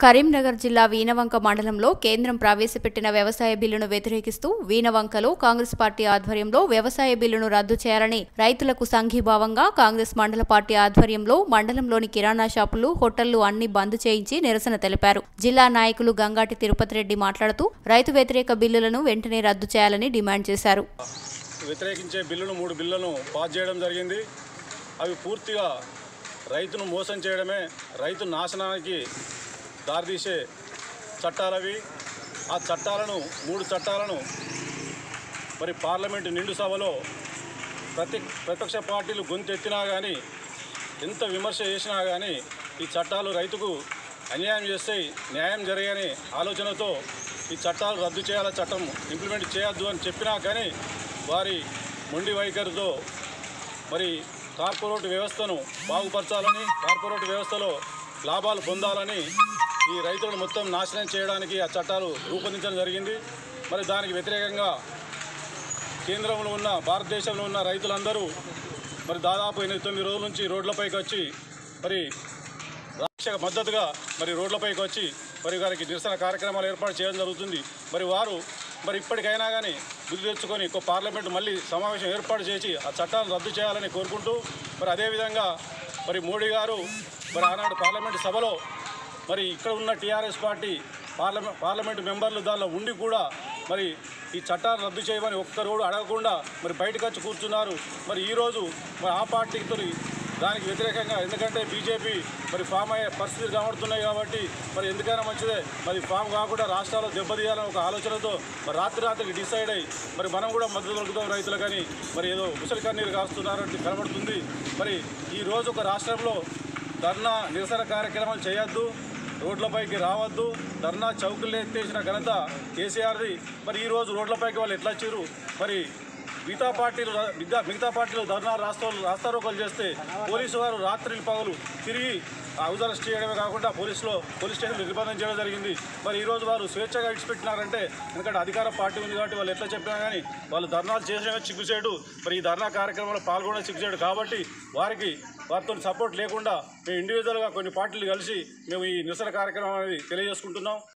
కరీంనగర్ జిల్లా వీనవంక మండలంలో కేంద్రం ప్రవేశపెట్టిన వ్యవసాయ బిల్లును వ్యతిరేకిస్తూ వీనవంకలో కాంగ్రెస్ పార్టీ ఆధ్వర్యంలో వ్యవసాయ బిల్లును రద్దు చేయాలని రైతులకు సంఘీభావంగా కాంగ్రెస్ మండల పార్టీ ఆధ్వర్యంలో మండలంలోని కిరాణా షాపులు హోటళ్లు అన్ని బంద్ చేయించి నిరసన తెలిపారు జిల్లా నాయకులు గంగాటి తిరుపతి రెడ్డి మాట్లాడుతూ రైతు వ్యతిరేక బిల్లులను వెంటనే రద్దు చేయాలని డిమాండ్ చేశారు వ్యతిరేకించే బిల్లును మూడు బిల్లులను పాస్ చేయడం జరిగింది అవి పూర్తిగా రైతును మోసం చేయడమే రైతు నాశనానికి దారితీసే చట్టాలవి ఆ చట్టాలను మూడు చట్టాలను మరి పార్లమెంటు నిండు సభలో ప్రతి ప్రతిపక్ష పార్టీలు గొంతెత్తినా కానీ ఎంత విమర్శ చేసినా కానీ ఈ చట్టాలు రైతుకు అన్యాయం చేస్తే న్యాయం జరగని ఆలోచనతో ఈ చట్టాలు రద్దు చేయాల చట్టం ఇంప్లిమెంట్ చేయొద్దు అని చెప్పినా కానీ వారి మొండి వైఖరితో మరి కార్పొరేట్ వ్యవస్థను బాగుపరచాలని కార్పొరేట్ వ్యవస్థలో లాభాలు పొందాలని ఈ రైతులను మొత్తం నాశనం చేయడానికి ఆ చట్టాలు రూపొందించడం జరిగింది మరి దానికి వ్యతిరేకంగా కేంద్రంలో ఉన్న భారతదేశంలో ఉన్న రైతులందరూ మరి దాదాపు ఎనిమిది తొమ్మిది రోజుల నుంచి రోడ్లపైకి వచ్చి మరి రాష్ట్ర మద్దతుగా మరి రోడ్లపైకి వచ్చి మరి వారికి నిరసన కార్యక్రమాలు ఏర్పాటు చేయడం జరుగుతుంది మరి వారు మరి ఇప్పటికైనా కానీ బుద్ధి తెచ్చుకొని ఒక పార్లమెంటు మళ్ళీ సమావేశం ఏర్పాటు చేసి ఆ చట్టాలను రద్దు చేయాలని కోరుకుంటూ మరి అదేవిధంగా మరి మోడీ గారు మరి ఆనాడు పార్లమెంటు సభలో మరి ఇక్కడ ఉన్న టీఆర్ఎస్ పార్టీ పార్లమెంట్ పార్లమెంటు మెంబర్లు దానిలో ఉండి కూడా మరి ఈ చట్టాలు రద్దు చేయమని ఒక్కరు కూడా అడగకుండా మరి బయటకు వచ్చి కూర్చున్నారు మరి ఈరోజు మరి ఆ పార్టీతో దానికి వ్యతిరేకంగా ఎందుకంటే బీజేపీ మరి ఫామ్ అయ్యే పరిస్థితులు కనబడుతున్నాయి కాబట్టి మరి ఎందుకైనా మంచిదే మరి ఫామ్ కాకుండా రాష్ట్రాల్లో దెబ్బతీయాలని ఒక ఆలోచనతో మరి రాత్రి రాత్రికి డిసైడ్ అయ్యి మరి మనం కూడా మద్దతు దొరుకుతాం రైతులకని మరి ఏదో ముసలి కన్నీరు కాస్తున్నారంటే కనబడుతుంది మరి ఈ రోజు ఒక రాష్ట్రంలో ధర్నా నిరసన కార్యక్రమాలు చేయొద్దు రోడ్లపైకి రావద్దు ధర్నా చౌకులు ఎత్తేసిన ఘనత కేసీఆర్ది మరి ఈ రోజు రోడ్లపైకి వాళ్ళు ఎట్లా వచ్చారు మరి మిగతా పార్టీలు మిగతా మిగతా పార్టీలు ధర్నా రాస్తా రాస్తారోకలు చేస్తే పోలీసు వారు రాత్రి పగలు తిరిగి హౌస్ అరెస్ట్ చేయడమే కాకుండా పోలీసులో పోలీస్ స్టేషన్ నిర్బంధం చేయడం జరిగింది మరి ఈ రోజు వారు స్వేచ్ఛగా ఇడిచిపెట్టినారంటే ఎందుకంటే అధికార పార్టీ ఉంది కాబట్టి వాళ్ళు ఎట్లా చెప్పినా కానీ వాళ్ళు ధర్నాలు చేసే చిక్కుచేడు మరి ఈ ధర్నా కార్యక్రమంలో పాల్గొనే చిక్కుచేడు కాబట్టి వారికి వారితో సపోర్ట్ లేకుండా మేము ఇండివిజువల్గా కొన్ని పార్టీలు కలిసి మేము ఈ నిరసన కార్యక్రమం అనేది తెలియజేసుకుంటున్నాం